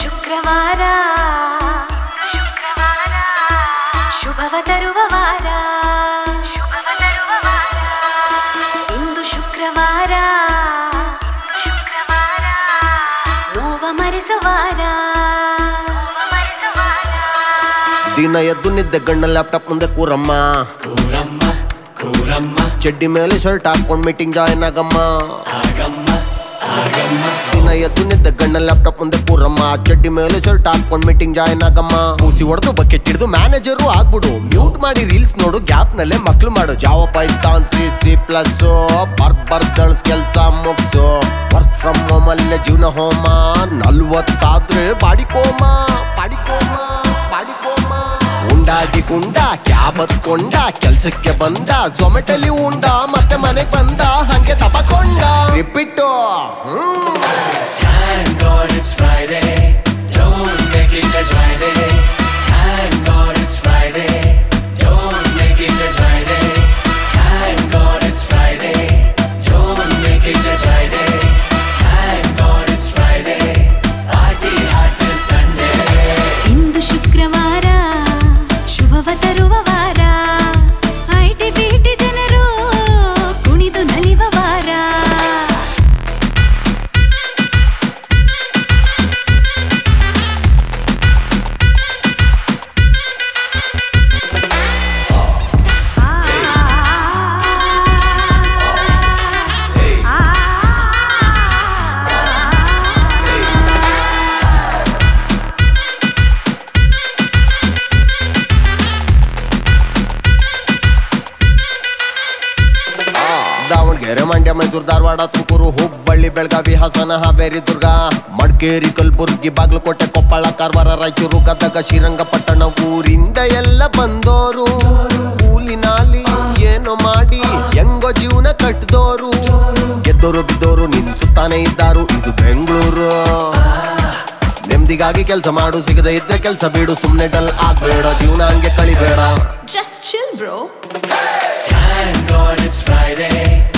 ಶುಕ್ರವಾರ ಶುಕ್ರವಾರ ಶುಭವ ತರುವ ವಾರ ಶುಭವ ತರುವ ವಾರ ಇಂದು ಶುಕ್ರವಾರ ಶುಕ್ರವಾರ ನೋವ ಮರೆಸುವಾರ ನೋವ ಮರೆಸುವಾರ ದಿನ ಎದ್ದು ನಿದ್ದೆ ಗಣ್ಣ ಲ್ಯಾಪ್ಟಾಪ್ ಮುಂದೆ ಕೂರಮ್ಮ ಕೂರಮ್ಮ ಕೂರಮ್ಮ ಚಡ್ಡಿ ಮೇಲೆ ಶರ್ಟ್ ಹಾಕೊಂಡ್ ಮೀಟಿಂಗ್ ಜಾಯ್ನ್ ಆಗಮ್ಮ ಆಗಮ್ಮ ಆಗಮ್ಮ ದಿನ ಎದ್ದು ನಿದ್ದೆ ಗಣ್ಣ ಲ್ಯಾಪ್ಟಾಪ್ ಮುಂದೆ ಕೂರಮ್ಮ ಚಡ್ಡಿ ಮೇಲೆ ಶರ್ಟ್ ಹಾಕೊಂಡ್ ಮೀಟಿಂಗ್ ಜಾಯ್ನ್ ಆಗಮ್ಮ ಮೂಸಿ ಹೊಡೆದು ಬಕೆಟ್ ಹಿಡಿದು ಮ್ಯಾನೇಜರು ಆಗ್ಬಿಡು ಮ್ಯೂಟ್ ಮಾಡಿ ರೀಲ್ಸ್ ನೋಡು ಗ್ಯಾಪ್ ನಲ್ಲೇ ಮಕ್ಳು ಮಾಡು Java Python C C plus ಬರ್ಕ್ ಬರ್ದಳ್ಸ್ ಕೆಲ್ಸ ಮುಗ್ಸು ವರ್ಕ್ ಫ್ರಮ್ ಹೋಮ್ ಅಲ್ಲೇ ಜೀವನ ಹೋಮ ನಲ್ವತ್ತಾದ್ರೆ ಬಾಡಿಕೋಮ ಬಾಡಿಕೋಮ ಬಾಡಿಕೋಮ ಉಂಡಾಗಿ ಗುಂಡ ಕ್ಯಾಬ್ ಹತ್ಕೊಂಡ ಕೆಲ್ಸಕ್ಕೆ ಬಂದ ಝೊಮೆಟೊಲಿ ಉಂಡ ಮತ್ತೆ ಮನೆಗ್ ಬಂದ ಹಂಗೆ ತಪಕೊಂಡ ರಿಪಿಟ್ಟು Thank God it's Friday. Don't make it a dry day. Thank God it's Friday. Don't make it a dry day. Thank God it's Friday. Don't make it a dry day. Thank God it's Friday. Party hard till Sunday. ಇಂದು ಶುಕ್ರವಾರ ಶುಭವ ತರುವ ವಾರ IT BT ಜನರು ಕುಣಿದು ನಲಿವ ವಾರ ದಾವಣಗೆರೆ ಮಂಡ್ಯ ಮೈಸೂರು ಧಾರವಾಡ ತುಮಕೂರು ಹುಬ್ಬಳ್ಳಿ ಬೆಳಗಾವಿ ಹಾಸನ ಹಾವೇರಿ ದುರ್ಗ ಮಡಿಕೇರಿ ಕಲಬುರ್ಗಿ ಬಾಗಲಕೋಟೆ ಕೊಪ್ಪಳ ಕಾರವಾರ ರಾಯಚೂರು ಗದಗ ಶ್ರೀರಂಗಪಟ್ಟಣ ಊರಿಂದ ಎಲ್ಲ ಬಂದೋರು ಕೂಲಿ ನಾಲಿ ಏನೋ ಮಾಡಿ ಹೆಂಗೋ ಜೀವನ ಕಟ್ಟಿದೋರು ಗೆದ್ದೋರು ಬಿದ್ದೋರು ನಿನ್ಸುತ್ತಾನೆ ಇದ್ದಾರು ಇದು ಬೆಂಗಳೂರು ನೆಮ್ಮದಿಗಾಗಿ ಕೆಲಸ ಮಾಡು ಸಿಗದೆ ಇದ್ರೆ ಕೆಲಸ ಬಿಡು ಸುಮ್ನೆ ಡಲ್ ಆಗ್ಬೇಡ ಜೀವನ ಹಂಗೆ ಕಳಿಬೇಡ just chill bro Thank God it's Friday.